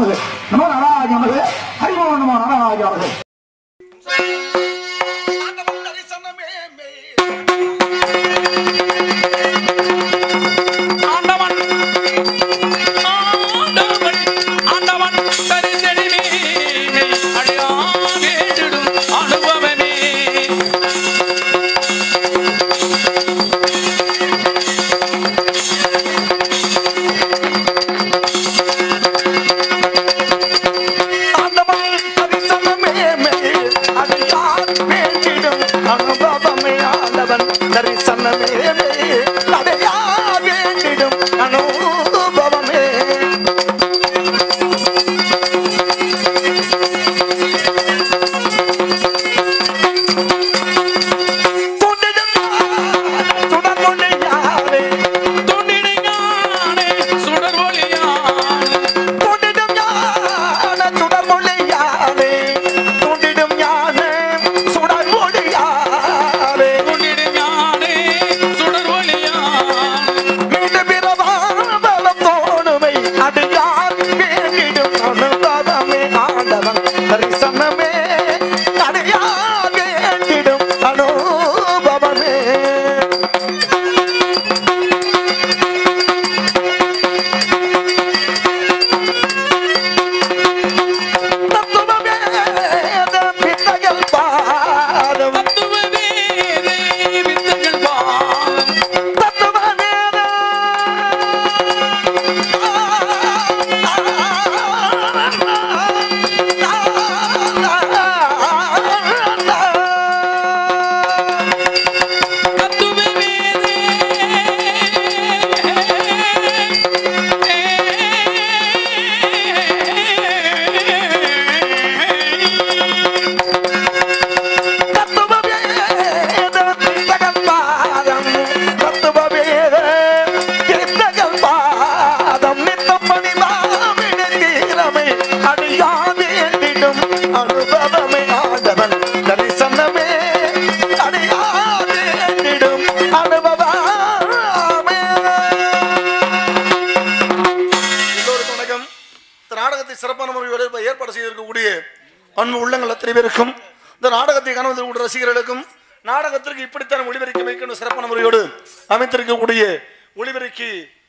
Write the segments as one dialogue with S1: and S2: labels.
S1: நமது நமோ நாராஜ நமது ஹரிமோ நமோ நாராஜ நமது
S2: ஆண்டவன் தரிசனமே மே
S3: ஆண்டவன் ஆண்டவன் ஆண்டவன் தரிசனமே அடியாகேடும் அனுபவமே
S2: ஆண்டவன் தரிசனமே மே அடியார் வேண்டிடும் அனுபவமே ஆண்டவன் தரிசனமே மே அடையார் வேண்டிடும் அனுபவமே தொடர்புடையாரே
S3: துணிடையானே சுடர் ஒளியானே
S2: துண்டிடும் ஞான சுடர்மொழியாரே துண்டிடும் ஞான சுடர்மொழியாரே
S3: துணிடையானே சுடர் ஒளியானே
S2: மீண்டும் பிறவாதலம் தோணுமை அடியார் வேண்டிடும் அனுபவமே ஆண்டவன் தரிசனமே அடியார் வேண்டிடும் அனுபவமே தத்துவமே பித்தகல் பாதம்
S3: தத்துவவேதே வித்தகள் பாதம்
S2: தத்துவமே
S3: தத்துவவேதே
S2: அனுபவமே ஆண்டவன் தரிசனமே அடையாடிடும் அனுபவமே எல்லோருக்கும் வணக்கம் இந்த நாடகத்தை சிறப்பான முறையோடு இப்ப ஏற்பாடு செய்திருக்கக்கூடிய அன்பு உள்ளங்கள் அத்தனை பேருக்கும் இந்த நாடகத்தை கனவு ரசிகர்களுக்கும் நாடகத்திற்கு இப்படித்தான் ஒளிபெருக்கி வைக்கணும் சிறப்பான முறையோடு அமைத்திருக்கக்கூடிய ஒளிபெருக்கி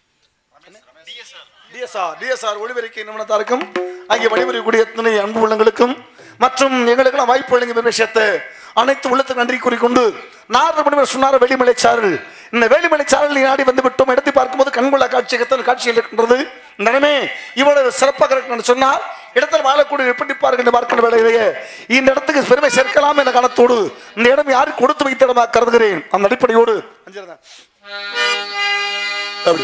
S2: டிஎஸ்ஆர் டிஎஸ்ஆர் ஒளிபெருக்கி நிறுவனத்தாருக்கும் அங்கே வழிபெறக்கூடிய அத்தனை அன்பு உள்ளங்களுக்கும் மற்றும் எங்களுக்கெல்லாம் வாய்ப்பு வழங்கிய விஷயத்தை அனைத்து உள்ளத்துக்கு நன்றி கூறிக்கொண்டு நாரத மணிவர் சொன்னார் வெளிமலை சாரல் இந்த வேலிமலை சாரலை நாடி வந்து விட்டோம் எடுத்து பார்க்கும்போது கண்கொள்ள காட்சியகத்தான் காட்சியில் இருக்கின்றது நடமே இவ்வளவு சிறப்பாக இருக்குன்னு சொன்னால் இடத்தில் வாழக்கூடிய எப்படிப்பார்கள் என்று பார்க்கிற வேலையிலேயே இந்த இடத்துக்கு பெருமை சேர்க்கலாம் என்ற கணத்தோடு இந்த இடம் யாருக்கு கொடுத்து வைத்த இடமா கருதுகிறேன் அந்த அடிப்படையோடு அஞ்சிருந்தேன். அப்படி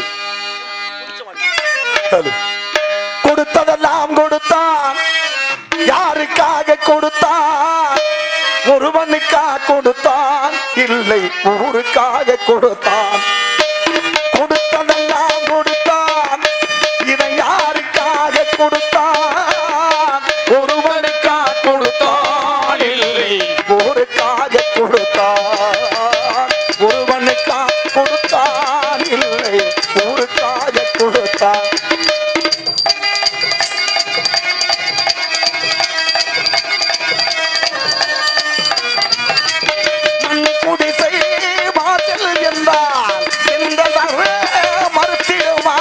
S2: அது. கொடுத்ததெல்லாம் கொடுத்தான் யாருக்காக கொடுத்தான் ஒருவனுக்காக கொடுத்தான் இல்லை ஊருக்காக கொடுத்தான் கொடுத்ததெல்லாம் கொடுத்தான் இதை யாருக்காக கொடுத்தான் ஒருவனுக்காக கொடுத்தான் இல்லை ஊருக்காக கொடுத்தான் ஒருவனுக்காக கொடுத்தான் இல்லை ஊருக்காக கொடுத்தான் மண் குடிசை வாசல் என்றால் எந்த தர மறுத்திடுமா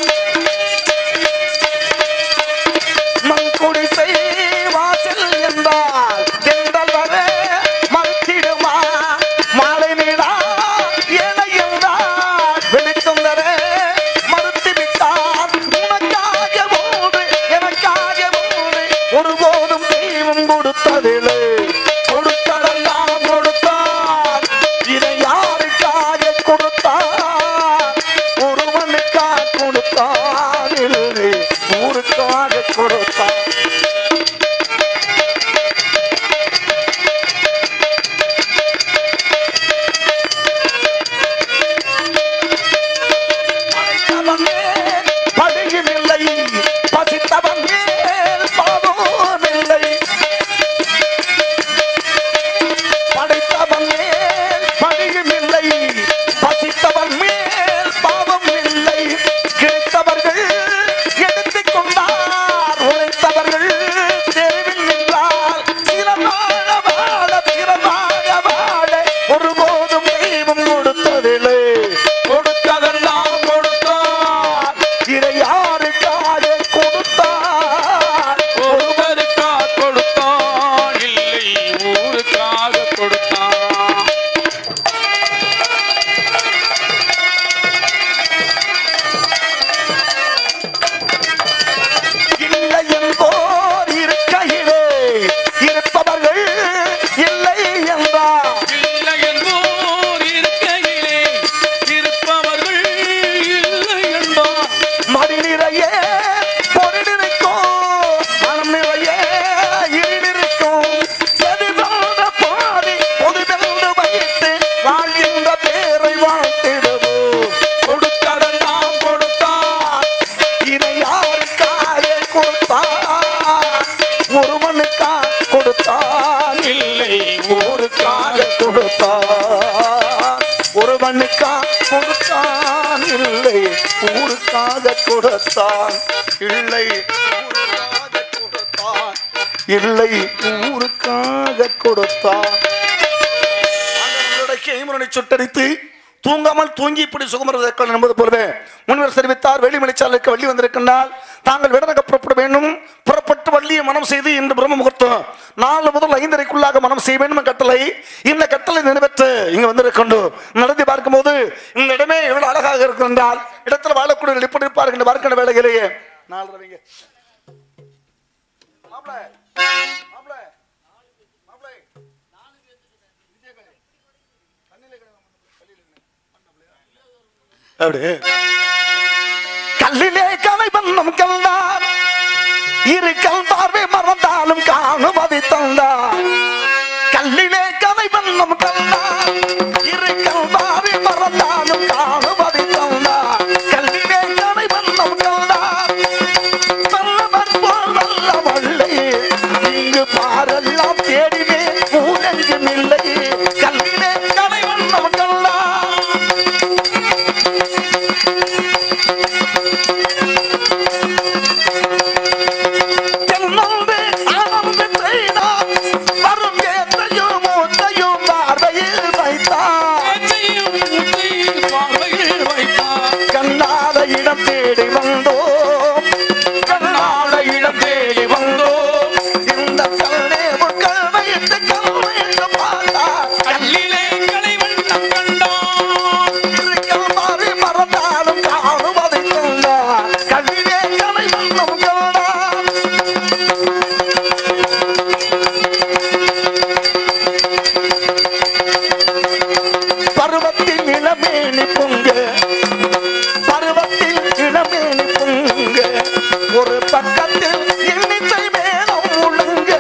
S2: மண் குடிசை வாசல் என்றால் எந்த தர மறுத்திடுமா மாலை நீடா ஏழை என்றால் வெளிச்சம் தர மறுத்து விட்டான் உனக்காக போது எனக்காக போது ஒருபோதும் தெய்வம் கொடுத்ததில்லை கொடுத்ததெல்லாம் கொடுத்தான் இதை யாருக்காக கொடுத்தான் ஒருவனுக்காக கொடுத்தான் இல்லை ஊருக்காக கொடுத்தான் படைத்தவன் மேல் படையும் இல்லை பசித்தவன் மேல் பாவமும் இல்லை இல்லை ஊருக்காக கொடுத்தான் இல்லை ஊருக்காக கொடுத்தான் இல்லை ஊருக்காக கொடுத்தான் கைமுறை சுட்டரித்து தூங்காமல் தூங்கி இப்படி சுகமரதற்கால் என்பது போலவே முன்வர் தெரிவித்தார் வெளிமலைச்சாலைக்கு வள்ளி வந்திருக்கின்றால் தாங்கள் விடனக புறப்பட வேண்டும் புறப்பட்டு வள்ளியை மனம் செய்து இன்று பிரம்ம முகூர்த்தம் நாலு முதல் ஐந்தரைக்குள்ளாக மனம் செய்ய வேண்டும் என்ற கட்டளை இந்த கட்டளை நிறைவேற்று இங்க வந்திருக்கின்றோம் நடத்தி பார்க்கும்போது இந்த இடமே எவ்வளவு அழகாக இருக்கின்றால் இடத்துல வாழக்கூடிய இப்படி இருப்பார்கள் என்று பார்க்கின்ற வேலையிலேயே நாலு ரவிங்க மாப்பிள மாப்பிள மாப்பிள அப்படி கல்லிலே கலை பண்ணம் கண்டார் இரு கல் பார்வை மறந்தாலும் காணுமதி தந்தார் கல்லிலே கலை பண்ணம் கண்டார் இரு கல் பார்வை மறந்தாலும் காணுமதி தந்தார் கல்லிலே கலை பண்ணம் கண்டார் வல்லவர் போல் வல்ல வல்லையே இங்கு பாரெல்லாம் தேடினே ஊரெங்கும் இல்லையே கல்லிலே கலை பண்ணம் கண்டார் தென்னந்து ஆனந்து செய்தார் வரும் ஏத்தையும் மூத்தையும் பார்வையில் வைத்தார்
S3: பேச்சையும் ஊற்றி பார்வையில் வைத்தார்
S2: கண்ணாத இடம் தேடி வந்தோம் கண்ணாத இடம் தேடி வந்தோம் இந்த கல்லே முட்கள் வைத்து கல் வைத்து பார்த்தார்
S3: கல்லிலே கலைவண்ணம் கண்டான்
S2: கல் மாறி மறந்தாலும் காணுவதை தந்தார் கல்லிலே கலை வண்ணம் கண்டார் பருவத்தில் இளமேனி பொங்க பருவத்தில் இளமேனி பொங்க ஒரு பக்கத்தில் எண்ணிசை மேலம் முழங்க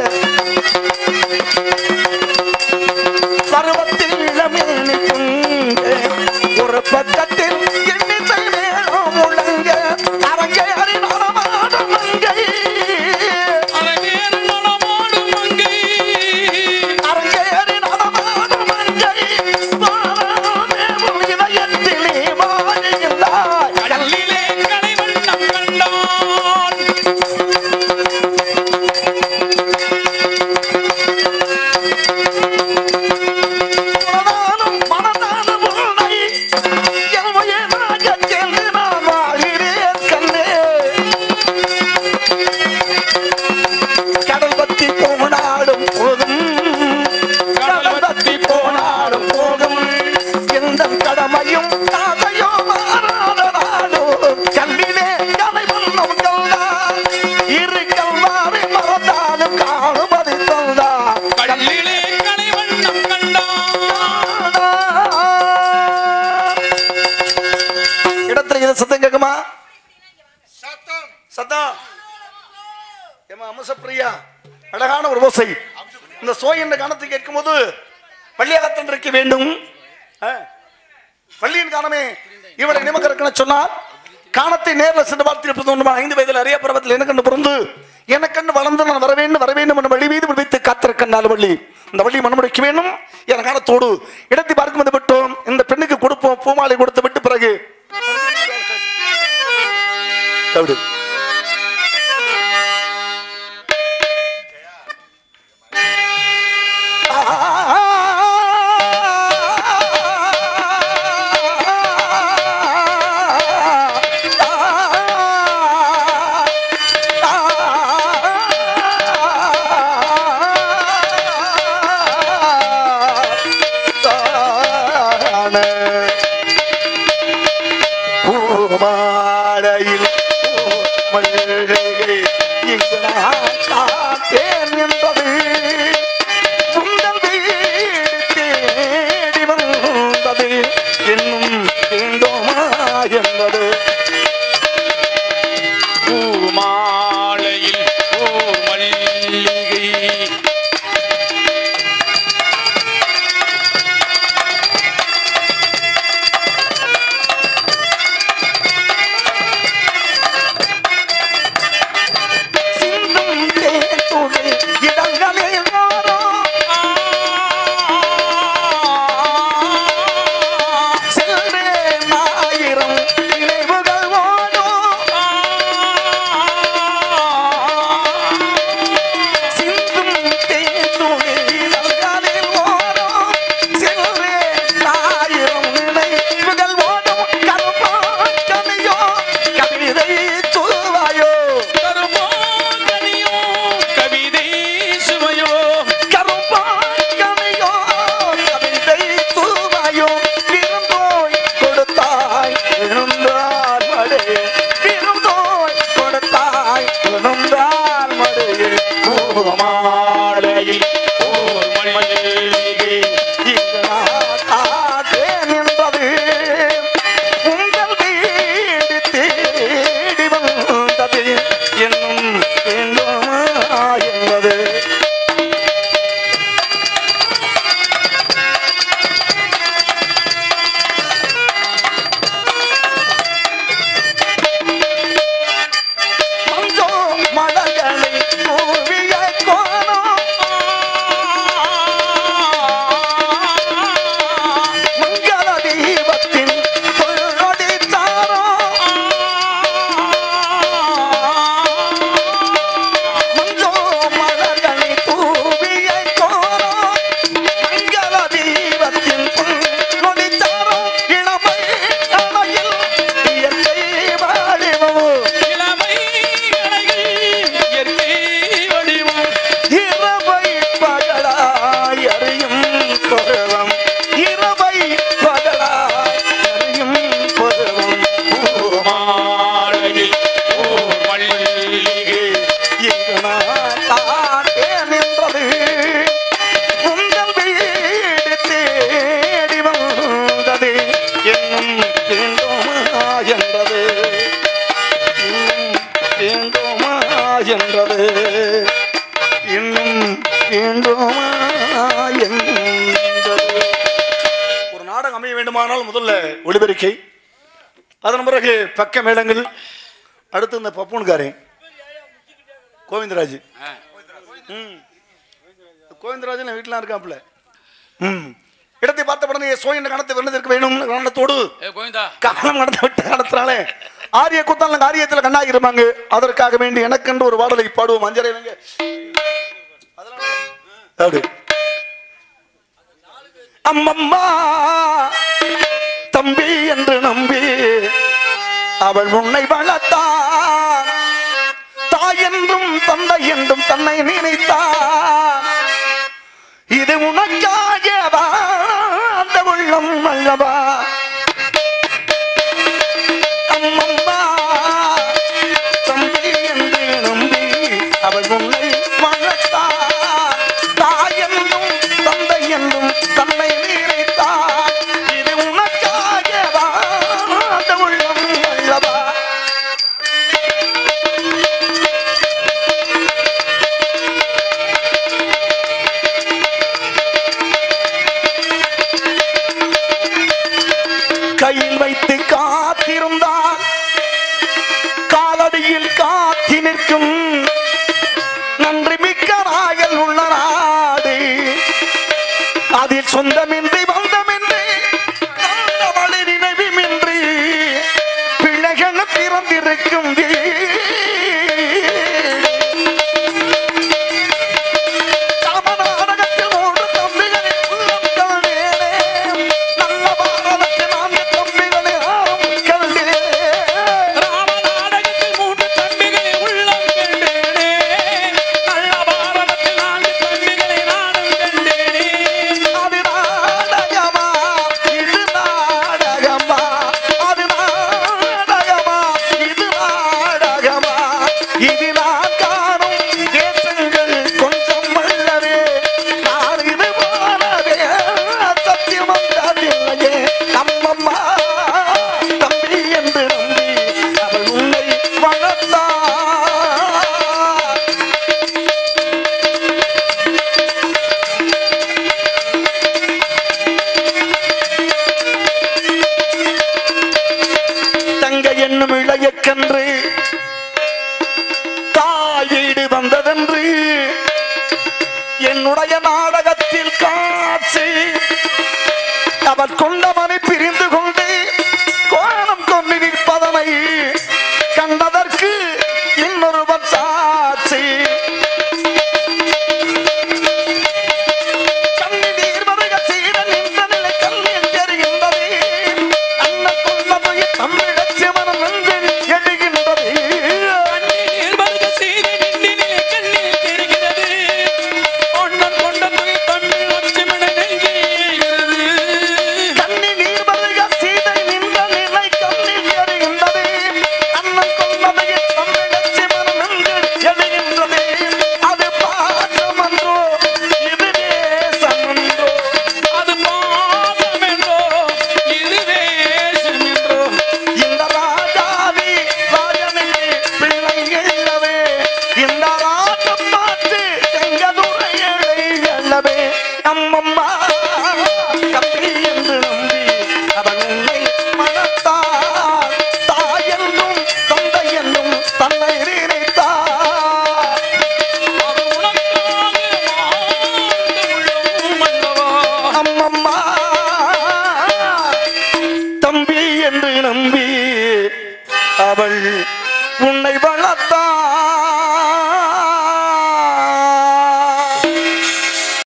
S2: பருவத்தில் இளமேனி பொங்க ஒரு பக்கத்தில் எண்ணிசை மேலம் முழங்க அரங்கேறி நடமாடும் மங்கை
S3: அரங்கேறு நலமாடும் மங்கை
S2: அரங்கேறி நடமாடும் மங்கை வாராதேவன் இதயத்திலே வாழ்கின்றாய்
S3: கல்லிலே கலைவண்ணம் கண்டான்
S2: மனதாலும் மனதாலும் உன்னை என் உயிராக சேர்ந்து நான் வாழ்கிறேன் கண்ணே. கடல் பத்தி போனாடும் போதும் கடல் பத்தி போனாடும் போதும் எந்த கடமையும் காதையோ மாறாத நாடோ கல்லிலே கலை வண்ணம் கல்லா இரு கல்வாரை மறந்தாலும் காணுமதி தந்தா
S3: கல்லிலே கலைவண்ணம் கண்டான்
S2: இடத்துல இது சத்தம் கேக்குமா சத்தம் ஏமா அம்சப்பிரியா அழகான ஒரு ஓசை இந்த சோய் என்ற காணத்தை கேட்கும் போது பள்ளியாகத்தன் இருக்க வேண்டும் ஆ. பள்ளியின் காணமே இவளை நிமக்க இருக்குன்னு சொன்னால் காணத்தை நேரில் சென்று பார்த்து இருப்பது ஒன்றுமா ஐந்து வயதில் அறிய பருவத்தில் எனக்கண்டு பிறந்து எனக்கண்டு வளர்ந்து நான் வர வேண்டும் வர வேண்டும் என்ற வழி மீது வைத்து காத்திருக்கின்றால் வள்ளி இந்த வள்ளி மனமுடிக்க வேண்டும் என காணத்தோடு இடத்தை பார்க்கும் வந்து விட்டோம் இந்த பெண்ணுக்கு கொடுப்போம் பூமாலை கொடுத்து விட்டு பிறகு அப்படி பூமாலையில் மல்லிகை இங்கு நான் காத்தேன் என்பது உங்கள் வீடு தேடி வந்தது இன்னும் வேண்டுமா என்பது
S3: பூமாலையில் ஓர் மல்லிகை
S2: சிந்தும் தேன் துளி என்றது இன்னும் வேண்டுமா என்றது ஒரு நாடகம் அமைய வேண்டுமானால் முதல்ல ஒளிபெருக்கை அதன் பிறகு பக்க மேளங்கள் அடுத்து இந்த பப்புன்காரன் கோவிந்தராஜ் ம் கோவிந்தராஜன் வீட்டில் இருக்காப்புல ம் இடத்தை பார்த்த உடனே சோயின் கணத்தை விருந்ததற்கு வேணும் கணத்தோடு
S3: ஏ கோவிந்தா
S2: காலம் கடந்து விட்ட காலத்தினாலே ஆரிய குத்தால காரியத்துல கண்ணாகி இருப்பாங்க அதற்காக வேண்டி எனக்கென்று ஒரு பாடலை பாடுவோம் அஞ்சரை வைங்க அப்படி அம்மம்மா தம்பி என்று நம்பி அவள் உன்னை வளர்த்தான் தாய் என்றும் தந்தை என்றும் தன்னை நினைத்தான் இது உனக்காக வாழ்ந்த உள்ளம் அல்லவா அம்மம்மா தம்பி என்று நம்பி அவள் உன்னை வளர்த்தார் தாய் என்றும் தந்தை என்றும் தன்னை நினைத்தார் இது உனக்காக வாழ்ந்த உள்ளம் அல்லவா கையில் வைத்து காத்திருந்தால் காலடியில் காத்தி நிற்கும் நன்றி மிக்க நாயல் உள்ள நாடு அதில் சொந்தமின்றி பந்தமின்றி வழி நினைவுமின்றி பிள்ளைகள் பிறந்திருக்கும் வீடு. ராமநாடகத்தில் மூன்று தம்பிகளின் உள்ளம் கண்டேனே. நல்ல பாரதத்தில் நான்கு தம்பிகளை ஆறும் கண்டேனே.
S3: ராமநாடகத்தில் மூன்று தம்பிகளை உள்ளம் கண்டேனே நல்ல பாரதத்தில் நான்கு தம்பிகளை நானும் கண்டேனே
S2: அது நாடகமா, இது நாடகமா, அது நாடகமா, இது நாடகமா. இது நான் காணும் தேசங்கள் கொஞ்சம் அல்லவே. நான் இது போலவே சத்தியம் வந்ததில்லையே. அம்மம்மா, தம்பி என்று நம்பி அவள் உன்னை வளர்த்தாள் தங்க என்னும் இளைய கன்று தாய் வீடு வந்ததென்று என்னுடைய நாடகத்தில் காட்சி அவர் கொண்டவனை பிரிந்து கொண்டு கோணம் கொண்டு நிற்பதனை கண்டதற்கு இன்னொருவர் சாட்சி கண்ணீர் மருக சீர நின்ற நிலை கல்லில் தெரிகின்றது அண்ணன் கொண்டதை தமிழச் சிவனம் நெஞ்சில் எழுகின்றது
S3: கண்ணீர் மல்க செய்தி நின்றினிலே கண்ணில் தெரிகிறது ஒன்னன் கொண்ட தொகை தமிழ் லட்சுமண நெஞ்சில் எழுகிறது
S2: கண்ணீர் மருக சீதை நின்ற நிலை கல்லில் தெரிகின்றது அண்ணன் கொண்டதை தமிழச் சிவனம் நெஞ்சில் எழுகின்றது அது பாசமன்றோ இது தேசமன்றோ
S3: அது பாசம் என்றோ இது வேஷம் என்றோ
S2: இந்த ராஜாவி ராஜனுக்கு பிள்ளை இல்லவே இந்த ராஜம் மாற்று செங்கதுரை இல்லவே அம்மம்மா தம்பி என்று நம்பி அவன் உன்னை மனத்தார் தாய் என்றும் தந்தை என்றும் தன்னை நினைத்தார்
S3: அது உனக்காக வாழ்ந்த உள்ளம் அல்லவா
S2: அம்மம்மா தம்பி என்று நம்பி அவள் உன்னை வளர்த்தாள்